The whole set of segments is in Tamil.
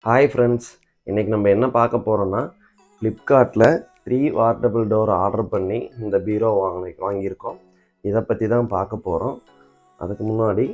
ஹாய் ஃப்ரெண்ட்ஸ் இன்றைக்கி நம்ம என்ன பார்க்க போகிறோன்னா ஃப்ளிப்கார்ட்டில் த்ரீ வார்டபுள் டோர் ஆர்டர் பண்ணி இந்த பீரோ வாங்கி வாங்கியிருக்கோம் இதை பற்றி தான் பார்க்க போகிறோம் அதுக்கு முன்னாடி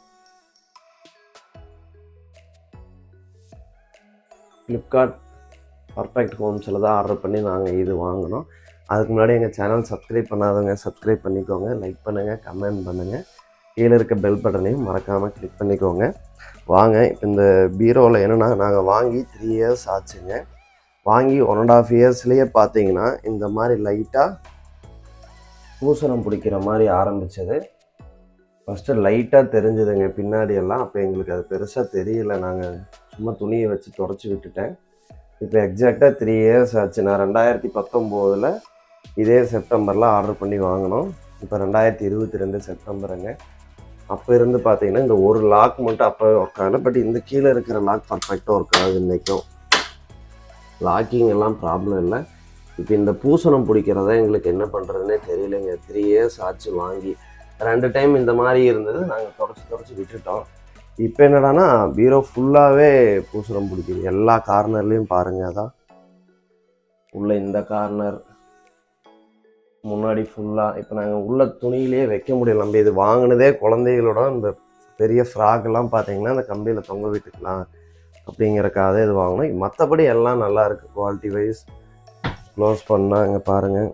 ஃப்ளிப்கார்ட் பர்ஃபெக்ட் ஹோம்ஸில் தான் ஆர்டர் பண்ணி நாங்கள் இது வாங்கினோம் அதுக்கு முன்னாடி எங்கள் சேனல் சப்ஸ்கிரைப் பண்ணாதவங்க சப்ஸ்கிரைப் பண்ணிக்கோங்க லைக் பண்ணுங்கள் கமெண்ட் பண்ணுங்கள் கீழே இருக்க பெல் பட்டனையும் மறக்காமல் கிளிக் பண்ணிக்கோங்க வாங்க இப்போ இந்த பீரோவில் என்னென்னா நாங்கள் வாங்கி த்ரீ இயர்ஸ் ஆச்சுங்க வாங்கி ஒன் அண்ட் ஆஃப் இயர்ஸ்லேயே பார்த்தீங்கன்னா இந்த மாதிரி லைட்டாக பூசணம் பிடிக்கிற மாதிரி ஆரம்பித்தது ஃபஸ்ட்டு லைட்டாக தெரிஞ்சுதுங்க பின்னாடி எல்லாம் அப்போ எங்களுக்கு அது பெருசாக தெரியல நாங்கள் சும்மா துணியை வச்சு தொடச்சி விட்டுட்டேன் இப்போ எக்ஸாக்டாக த்ரீ இயர்ஸ் ஆச்சு நான் ரெண்டாயிரத்தி பத்தொம்போதில் இதே செப்டம்பரில் ஆர்டர் பண்ணி வாங்கினோம் இப்போ ரெண்டாயிரத்தி இருபத்தி ரெண்டு செப்டம்பருங்க அப்போ இருந்து பார்த்தீங்கன்னா இந்த ஒரு லாக் மட்டும் அப்போ ஒர்க் ஆகலை பட் இந்த கீழே இருக்கிற லாக் பர்ஃபெக்டாக ஒர்க் ஆகுது இன்றைக்கும் லாக்கிங் எல்லாம் ப்ராப்ளம் இல்லை இப்போ இந்த பூசணம் பிடிக்கிறத எங்களுக்கு என்ன பண்ணுறதுனே தெரியலைங்க த்ரீ இயர்ஸ் ஆச்சு வாங்கி ரெண்டு டைம் இந்த மாதிரி இருந்தது நாங்கள் தொடச்சி தொடச்சி விட்டுட்டோம் இப்போ என்னடான்னா பீரோ ஃபுல்லாகவே பூசணம் பிடிக்குது எல்லா கார்னர்லேயும் பாருங்கள் அதான் உள்ள இந்த கார்னர் முன்னாடி ஃபுல்லாக இப்போ நாங்கள் உள்ள துணியிலேயே வைக்க முடியல நம்ம இது வாங்கினதே குழந்தைகளோட இந்த பெரிய ஃப்ராக் எல்லாம் பார்த்தீங்கன்னா அந்த கம்பியில் தொங்க விட்டுக்கலாம் அப்படிங்கிறக்காக இது வாங்கினோம் மற்றபடி எல்லாம் நல்லா இருக்குது குவாலிட்டி வைஸ் க்ளோஸ் பண்ணால் இங்கே பாருங்கள்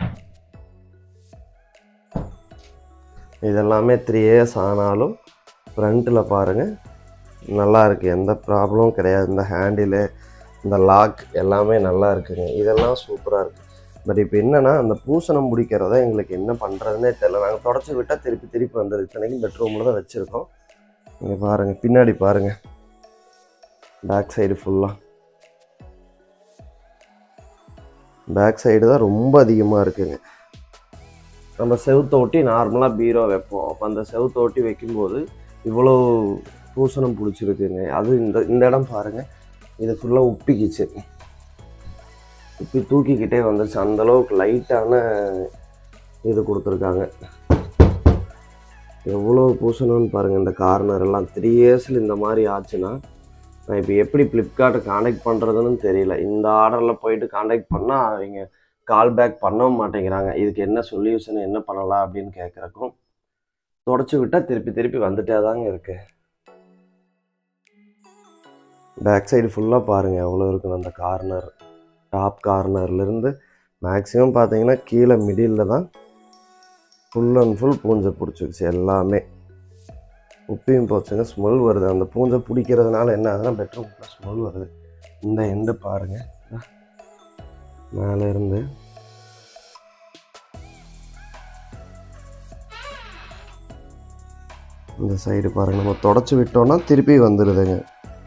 இதெல்லாமே த்ரீ இயர்ஸ் ஆனாலும் ஃப்ரண்ட்டில் பாருங்கள் நல்லா இருக்குது எந்த ப்ராப்ளமும் கிடையாது இந்த ஹேண்டிலு இந்த லாக் எல்லாமே நல்லா இருக்குங்க இதெல்லாம் சூப்பராக இருக்குது பட் இப்போ என்னென்னா அந்த பூசணம் பிடிக்கிறத எங்களுக்கு என்ன பண்ணுறதுனே தெரியல நாங்கள் தொடச்சி விட்டால் திருப்பி திருப்பி வந்துடுது இத்தனைக்கும் பெட்ரூமில் தான் வச்சுருக்கோம் இங்கே பாருங்கள் பின்னாடி பாருங்கள் பேக் சைடு ஃபுல்லாக பேக் சைடு தான் ரொம்ப அதிகமாக இருக்குங்க நம்ம செவுத்தை ஒட்டி நார்மலாக பீரோ வைப்போம் அப்போ அந்த செவுத்தை ஒட்டி வைக்கும்போது இவ்வளோ பூசணம் பிடிச்சிருக்குங்க அது இந்த இந்த இடம் பாருங்கள் இது ஃபுல்லாக உப்பிக்கிச்சு உப்பி தூக்கிக்கிட்டே வந்துருச்சு அந்தளவுக்கு லைட்டான இது கொடுத்துருக்காங்க எவ்வளோ பூசணும்னு பாருங்கள் இந்த கார்னர் எல்லாம் த்ரீ இயர்ஸில் இந்த மாதிரி ஆச்சுன்னா நான் இப்போ எப்படி ஃப்ளிப்கார்ட்டை காண்டாக்ட் பண்ணுறதுன்னு தெரியல இந்த ஆர்டரில் போயிட்டு காண்டாக்ட் பண்ணால் அவங்க கால் பேக் பண்ணவும் மாட்டேங்கிறாங்க இதுக்கு என்ன சொல்யூஷன் என்ன பண்ணலாம் அப்படின்னு கேட்குறக்கும் தொடச்சி விட்டால் திருப்பி திருப்பி வந்துட்டே தாங்க இருக்கு பேக் சைடு ஃபுல்லாக பாருங்கள் எவ்வளோ இருக்குன்னு அந்த கார்னர் டாப் கார்னர்லேருந்து மேக்ஸிமம் பார்த்தீங்கன்னா கீழே மிடில் தான் ஃபுல் அண்ட் ஃபுல் பூஞ்சை பிடிச்சிருச்சு எல்லாமே உப்பையும் போச்சுங்க ஸ்மெல் வருது அந்த பூஞ்சை பிடிக்கிறதுனால என்ன ஆகுதுன்னா பெட்ரூம் ஸ்மெல் வருது இந்த எண்டு பாருங்க மேலே இருந்து இந்த சைடு பாருங்க நம்ம தொடச்சி விட்டோம்னா திருப்பி வந்துடுதுங்க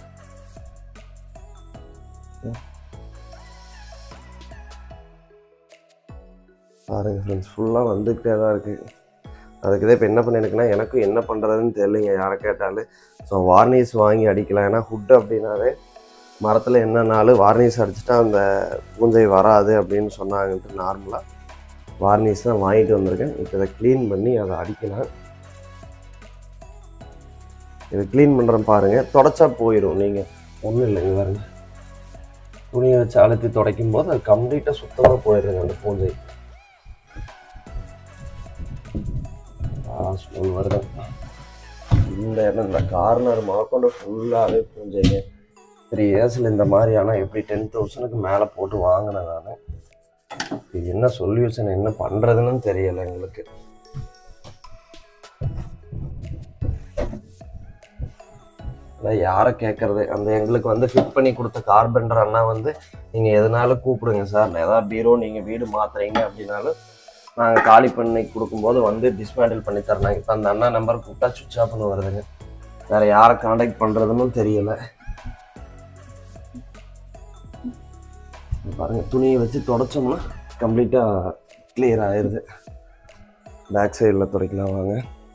பாருங்க ஃப்ரெண்ட்ஸ் ஃபுல்லாக வந்துக்கிட்டே தான் இருக்குது அதுக்கு தான் இப்போ என்ன பண்ணியிருக்குன்னா எனக்கும் என்ன பண்ணுறதுன்னு தெரியலைங்க யாரை கேட்டாலும் ஸோ வார்னிஷ் வாங்கி அடிக்கலாம் ஏன்னா ஹுட் அப்படின்னாவே மரத்தில் என்னன்னாலும் வார்னிஷ் அடிச்சுட்டா அந்த பூஞ்சை வராது அப்படின்னு சொன்னாங்கன்ட்டு நார்மலாக வார்னிஷ் தான் வாங்கிட்டு வந்திருக்கேன் இப்போ இதை க்ளீன் பண்ணி அதை அடிக்கலாம் இதை க்ளீன் பண்ணுறேன் பாருங்கள் தொடச்சா போயிடும் நீங்கள் ஒன்றும் இல்லைங்க பாருங்க துணியை வச்சு அழுத்தி துடைக்கும் போது அது கம்ப்ளீட்டாக சுத்தமாக போயிடுங்க அந்த பூஞ்சை ஸ்மெல் வருது இந்த இடம் இந்த கார்னர் முதற்கொண்டு ஃபுல்லாகவே பூஞ்சைங்க த்ரீ இயர்ஸில் இந்த மாதிரி ஆனால் எப்படி டென் தௌசண்ட்க்கு மேலே போட்டு வாங்கினேன் நான் இது என்ன சொல்யூஷன் என்ன பண்ணுறதுன்னு தெரியலை எங்களுக்கு அதான் யாரை கேட்குறது அந்த எங்களுக்கு வந்து ஃபிட் பண்ணி கொடுத்த கார்பெண்டர் அண்ணா வந்து நீங்கள் எதனாலும் கூப்பிடுங்க சார் ஏதாவது பீரோ நீங்கள் வீடு மாத்துறீங்க அப்படின்னாலும் நாங்கள் காலி பண்ணி கொடுக்கும்போது வந்து டிஸ்மேண்டில் பண்ணி தரணாங்க இப்போ அந்த அண்ணா நம்பர் கூப்பிட்டா சுவிச் ஆஃப்னு வருதுங்க வேறு யாரை காண்டாக்ட் பண்ணுறதுன்னு தெரியல பாருங்க துணியை வச்சு தொடச்சோம்னா கம்ப்ளீட்டாக கிளியர் ஆயிடுது பேக் சைடில் துடைக்கலாம் வாங்க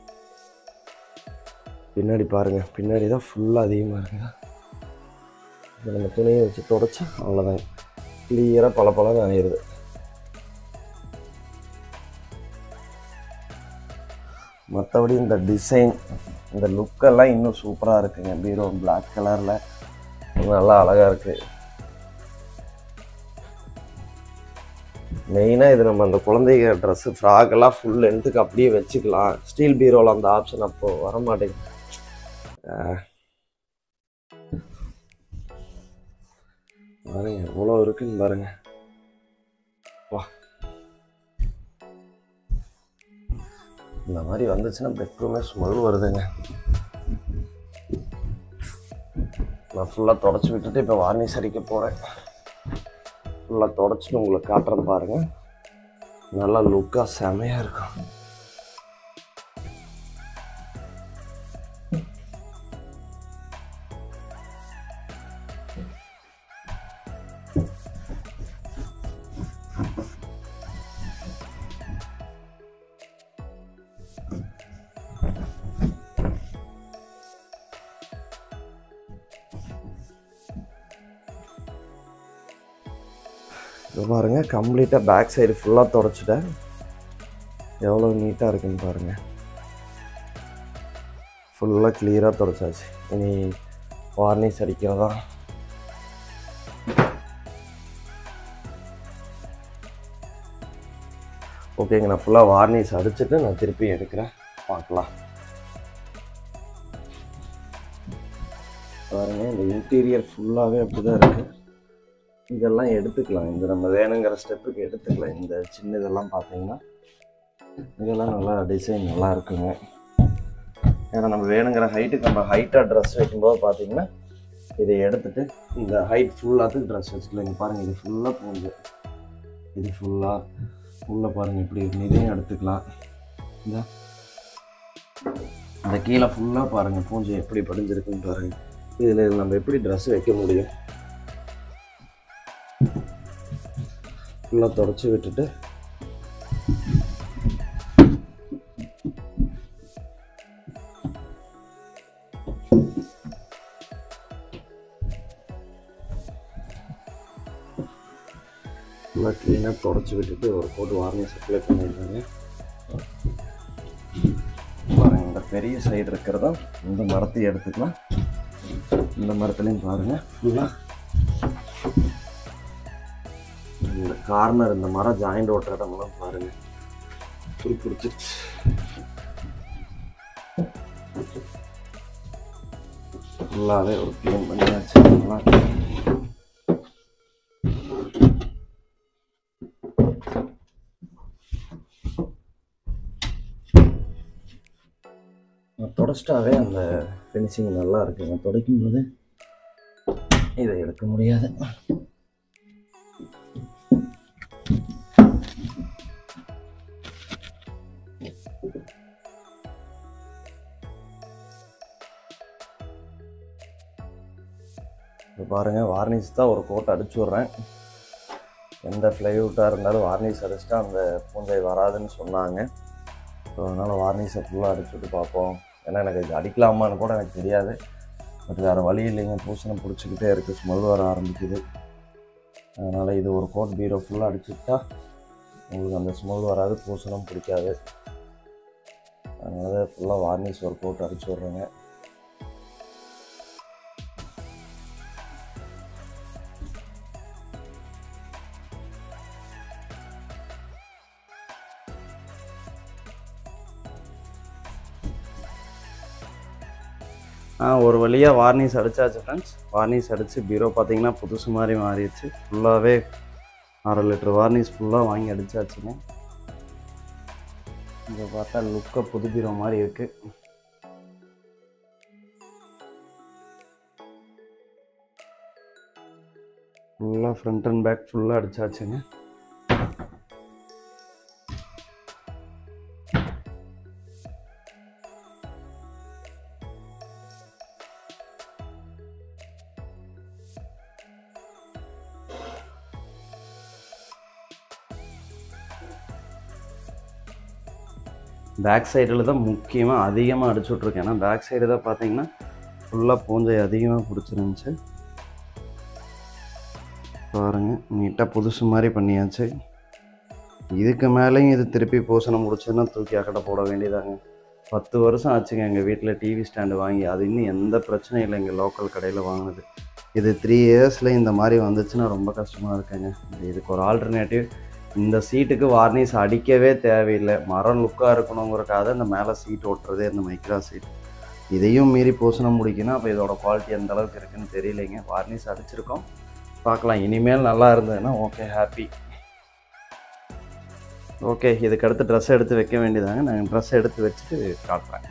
பின்னாடி பாருங்கள் பின்னாடி தான் ஃபுல்லாக அதிகமாக இருக்குங்க இப்போ நம்ம துணியை வச்சு தொடச்சா அவ்வளோதான் கிளியராக பல பலன்னு ஆயிடுது மற்றபடி இந்த டிசைன் இந்த லுக்கெல்லாம் இன்னும் சூப்பராக இருக்குங்க பீரோ பிளாக் கலரில் நல்லா அழகாக இருக்குது மெயினாக இது நம்ம அந்த குழந்தைங்க ட்ரெஸ்ஸு ஃப்ராகெல்லாம் ஃபுல் லென்த்துக்கு அப்படியே வச்சுக்கலாம் ஸ்டீல் பீரோவில் அந்த ஆப்ஷன் அப்போது வர மாட்டேங்குது ஆஹ். பாருங்க எவ்வளோ இருக்குன்னு பாருங்க வா இந்த மாதிரி வந்துச்சுன்னா பெட்ரூமே ஸ்மெல் வருதுங்க நான் ஃபுல்லாக தொடச்சி விட்டுட்டு இப்போ வார்னிஷ் அடிக்க போகிறேன் ஃபுல்லாக தொடச்சிட்டு உங்களுக்கு காட்டுறேன் பாருங்க நல்லா லுக்காக செமையாக இருக்கும் இது பாருங்க கம்ப்ளீட்டாக பேக் சைடு ஃபுல்லாக தொடச்சிட்டேன் எவ்வளோ நீட்டாக இருக்குன்னு பாருங்க ஃபுல்லாக கிளியராக தொடச்சாச்சு இனி வார்னிஷ் அடிக்கிறதா ஓகேங்க நான் ஃபுல்லாக வார்னிஷ் அடிச்சுட்டு நான் திருப்பி எடுக்கிறேன் பார்க்கலாம் பாருங்க இந்த இன்டீரியர் ஃபுல்லாகவே அப்படி தான் இருக்குது இதெல்லாம் எடுத்துக்கலாம் இந்த நம்ம வேணுங்கிற ஸ்டெப்புக்கு எடுத்துக்கலாம் இந்த சின்ன இதெல்லாம் பார்த்தீங்கன்னா இதெல்லாம் நல்லா டிசைன் நல்லா இருக்குங்க ஏன்னா நம்ம வேணுங்கிற ஹைட்டுக்கு நம்ம ஹைட்டாக ட்ரெஸ் வைக்கும்போது பார்த்தீங்கன்னா இதை எடுத்துட்டு இந்த ஹைட் ஃபுல்லாத்துக்கு ட்ரெஸ் வச்சுக்கலாம் இங்கே பாருங்கள் இது ஃபுல்லாக போகுது இது ஃபுல்லாக உள்ளே பாருங்கள் இப்படி இருக்கு இதையும் எடுத்துக்கலாம் இந்த இந்த கீழே ஃபுல்லாக பாருங்கள் பூஞ்சை எப்படி படிஞ்சிருக்குன்னு பாருங்கள் இதில் நம்ம எப்படி ட்ரெஸ் வைக்க முடியும் ஃபுல்லாக தொடச்சி விட்டுட்டு ஃபுல்லாக க்ளீனாக தொடச்சி விட்டுட்டு ஒரு கோட் வார்னிஷ் அப்ளை பண்ணிடுறாங்க பாருங்க இந்த பெரிய சைடு இருக்கிறதா இந்த மரத்தை எடுத்துக்கலாம் இந்த மரத்துலையும் பாருங்கள் ஃபுல்லாக இந்த கார்னர் இந்த மரம் ஜாயிண்ட் ஓட்டுற இடமெல்லாம் பாருங்க துரு பிடிச்சிருச்சு ஃபுல்லாகவே ஒரு க்ளீன் பண்ணியாச்சு நல்லா தொடச்சிட்டாவே அந்த ஃபினிஷிங் நல்லா இருக்குங்க துடைக்கும் போது இதை எடுக்க முடியாது இப்போ பாருங்கள் வார்னிஷ் தான் ஒரு கோட் அடிச்சு விட்றேன் எந்த ஃப்ளைவுட்டாக இருந்தாலும் வார்னிஷ் அடிச்சிட்டா அந்த பூஞ்சை வராதுன்னு சொன்னாங்க ஸோ அதனால் வார்னிஷை ஃபுல்லாக அடிச்சு விட்டு பார்ப்போம் ஏன்னா எனக்கு இது அடிக்கலாமான்னு கூட எனக்கு தெரியாது பட் வேறு வழி இல்லைங்க பூசணம் பிடிச்சிக்கிட்டே இருக்குது ஸ்மெல் வர ஆரம்பிக்குது அதனால் இது ஒரு கோட் பீரோ ஃபுல்லாக அடிச்சுட்டா உங்களுக்கு அந்த ஸ்மெல் வராது பூசணம் பிடிக்காது அதனால் ஃபுல்லாக வார்னிஷ் ஒரு கோட் அடிச்சு விட்றேங்க ஆ ஒரு வழியாக வார்னிஷ் அடித்தாச்சு ஃப்ரெண்ட்ஸ் வார்னிஷ் அடித்து பீரோ பார்த்தீங்கன்னா புதுசு மாதிரி மாறிடுச்சு ஃபுல்லாகவே அரை லிட்டர் வார்னிஷ் ஃபுல்லாக வாங்கி அடித்தாச்சுங்க இங்கே பார்த்தா லுக்காக புது பீரோ மாதிரி இருக்குது ஃபுல்லாக ஃப்ரண்ட் அண்ட் பேக் ஃபுல்லாக அடித்தாச்சுங்க பேக் சைடில் தான் முக்கியமாக அதிகமாக அடிச்சு விட்ருக்கேன் ஏன்னா பேக் சைடு தான் பார்த்தீங்கன்னா ஃபுல்லாக பூஞ்சை அதிகமாக பிடிச்சிருந்துச்சு பாருங்கள் நீட்டாக புதுசு மாதிரி பண்ணியாச்சு இதுக்கு மேலேயும் இது திருப்பி பூசணை முடிச்சதுன்னா தூக்கி அக்கடை போட வேண்டியதாங்க பத்து வருஷம் ஆச்சுங்க எங்கள் வீட்டில் டிவி ஸ்டாண்டு வாங்கி அது இன்னும் எந்த பிரச்சனையும் இல்லை எங்கள் லோக்கல் கடையில் வாங்கினது இது த்ரீ இயர்ஸில் இந்த மாதிரி வந்துச்சுன்னா ரொம்ப கஷ்டமாக இருக்குங்க இதுக்கு ஒரு ஆல்டர்னேட்டிவ் இந்த சீட்டுக்கு வார்னிஷ் அடிக்கவே தேவையில்லை மரம் லுக்காக இருக்கணுங்கிறக்காக இந்த மேலே சீட் ஓட்டுறதே இந்த மைக்ரா சீட் இதையும் மீறி பூசணம் முடிக்கணும் அப்போ இதோட குவாலிட்டி எந்த அளவுக்கு இருக்குன்னு தெரியலைங்க வார்னிஷ் அடிச்சிருக்கோம் பார்க்கலாம் இனிமேல் நல்லா இருந்ததுன்னா ஓகே ஹாப்பி ஓகே இதுக்கு அடுத்து ட்ரெஸ் எடுத்து வைக்க வேண்டியதாங்க நாங்கள் ட்ரெஸ் எடுத்து வச்சுட்டு காட்டுறேன்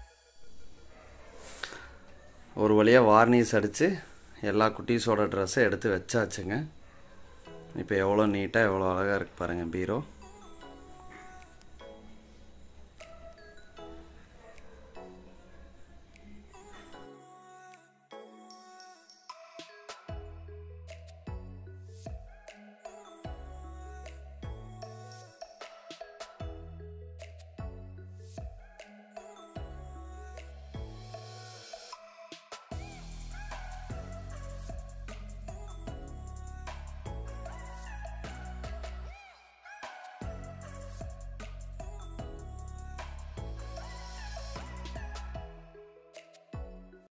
ஒரு வழியாக வார்னிஷ் அடித்து எல்லா குட்டீஸோட ட்ரெஸ்ஸை எடுத்து வச்சாச்சுங்க இப்போ எவ்வளோ நீட்டாக எவ்வளோ அழகாக இருக்குது பாருங்கள் பீரோ